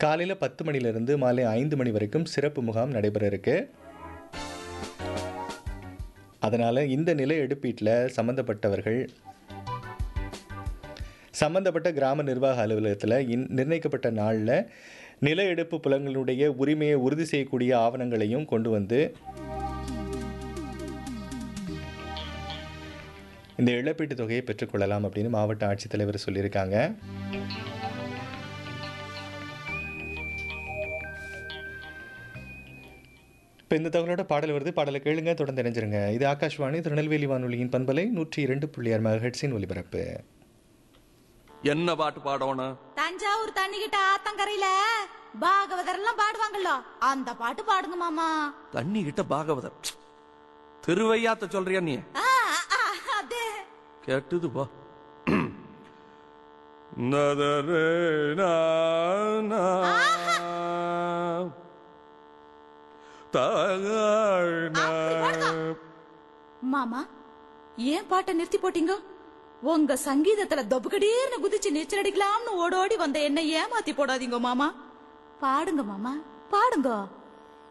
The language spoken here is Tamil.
காலையில் பத்து மணிலிருந்து மாலை ஐந்து மணி வரைக்கும் சிறப்பு முகாம் நடைபெற இருக்கு அதனால் இந்த நில எடுப்பீட்டில் சம்மந்தப்பட்டவர்கள் சம்பந்தப்பட்ட கிராம நிர்வாக அலுவலகத்தில் இன் நிர்ணயிக்கப்பட்ட நாளில் நில எடுப்பு புலங்களுடைய உரிமையை உறுதி செய்யக்கூடிய ஆவணங்களையும் கொண்டு வந்து இந்த இழப்பீட்டுத் தொகையை பெற்றுக்கொள்ளலாம் அப்படின்னு மாவட்ட ஆட்சித்தலைவர் சொல்லியிருக்காங்க இப்போ இந்த தகவலோட பாடல் வருது பாடலை கேளுங்க தொடர்ந்து இணைஞ்சிருங்க இது ஆகாஷ்வாணி திருநெல்வேலி வானொலியின் பண்பலை நூற்றி இரண்டு புள்ளி ஆறு மெகாஹெட்ஸின் ஒலிபரப்பு என்ன பாட்டு பாடணும் தஞ்சாவூர் தண்ணிக்கிட்ட ஆத்தங்கரையில பாகவதர் எல்லாம் பாடுவாங்கல்ல அந்த பாட்டு பாடுங்க மாமா தண்ணி கிட்ட பாகவதர் ப்ச். திருவையாத்த சொல்றியா நீ ஆ, ஆ, அதே கேட்டுது பா நதரே நா, நா. தாழ் நா. மாமா ஏன் பாட்டை நிறுத்தி போட்டீங்க உங்க சங்கீதத்துல தொபுகடீர்னு குதிச்சு நீச்சல் அடிக்கலாம்னு ஓடோடி வந்த என்ன ஏமாத்தி போடாதீங்க மாமா பாடுங்க மாமா பாடுங்க